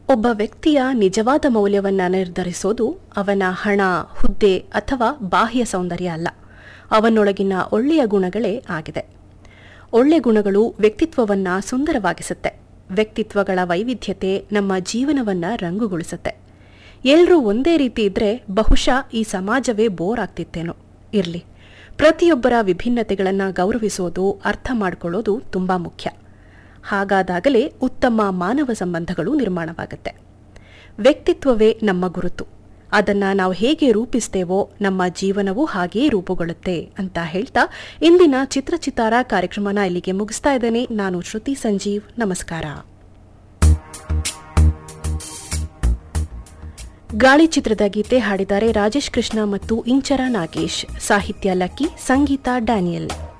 ಒಬ್ಬ ವ್ಯಕ್ತಿಯ ನಿಜವಾದ ಮೌಲ್ಯವನ್ನ ನಿರ್ಧರಿಸೋದು ಅವನ ಹಣ ಹುದ್ದೆ ಅಥವಾ ಬಾಹ್ಯ ಸೌಂದರ್ಯ ಅಲ್ಲ ಅವನೊಳಗಿನ ಒಳ್ಳೆಯ ಗುಣಗಳೇ ಆಗಿದೆ ಒಳ್ಳೆ ಗುಣಗಳು ವ್ಯಕ್ತಿತ್ವವನ್ನ ಸುಂದರವಾಗಿಸುತ್ತೆ ವ್ಯಕ್ತಿತ್ವಗಳ ವೈವಿಧ್ಯತೆ ನಮ್ಮ ಜೀವನವನ್ನ ರಂಗುಗೊಳಿಸುತ್ತೆ ಎಲ್ಲರೂ ಒಂದೇ ರೀತಿ ಇದ್ರೆ ಬಹುಶಃ ಈ ಸಮಾಜವೇ ಬೋರ್ ಆಗ್ತಿತ್ತೇನೋ ಇರ್ಲಿ ಪ್ರತಿಯೊಬ್ಬರ ವಿಭಿನ್ನತೆಗಳನ್ನ ಗೌರವಿಸೋದು ಅರ್ಥ ಮಾಡ್ಕೊಳ್ಳೋದು ತುಂಬಾ ಮುಖ್ಯ ಹಾಗಾದಾಗಲೇ ಉತ್ತಮ ಮಾನವ ಸಂಬಂಧಗಳು ನಿರ್ಮಾಣವಾಗುತ್ತೆ ವ್ಯಕ್ತಿತ್ವವೇ ನಮ್ಮ ಗುರುತು ಅದನ್ನ ನಾವು ಹೇಗೆ ರೂಪಿಸ್ತೇವೋ ನಮ್ಮ ಜೀವನವೂ ಹಾಗೆಯೇ ರೂಪುಗೊಳ್ಳುತ್ತೆ ಅಂತ ಹೇಳ್ತಾ ಇಂದಿನ ಚಿತ್ರಚಿತಾರ ಕಾರ್ಯಕ್ರಮನ ಇಲ್ಲಿಗೆ ಮುಗಿಸ್ತಾ ಇದ್ದೇನೆ ನಾನು ಶ್ರುತಿ ಸಂಜೀವ್ ನಮಸ್ಕಾರ ಗಾಳಿ ಚಿತ್ರದ ಗೀತೆ ಹಾಡಿದ್ದಾರೆ ರಾಜೇಶ್ ಕೃಷ್ಣ ಮತ್ತು ಇಂಚರ ನಾಗೇಶ್ ಸಾಹಿತ್ಯ ಲಕ್ಕಿ ಸಂಗೀತ ಡ್ಯಾನಿಯಲ್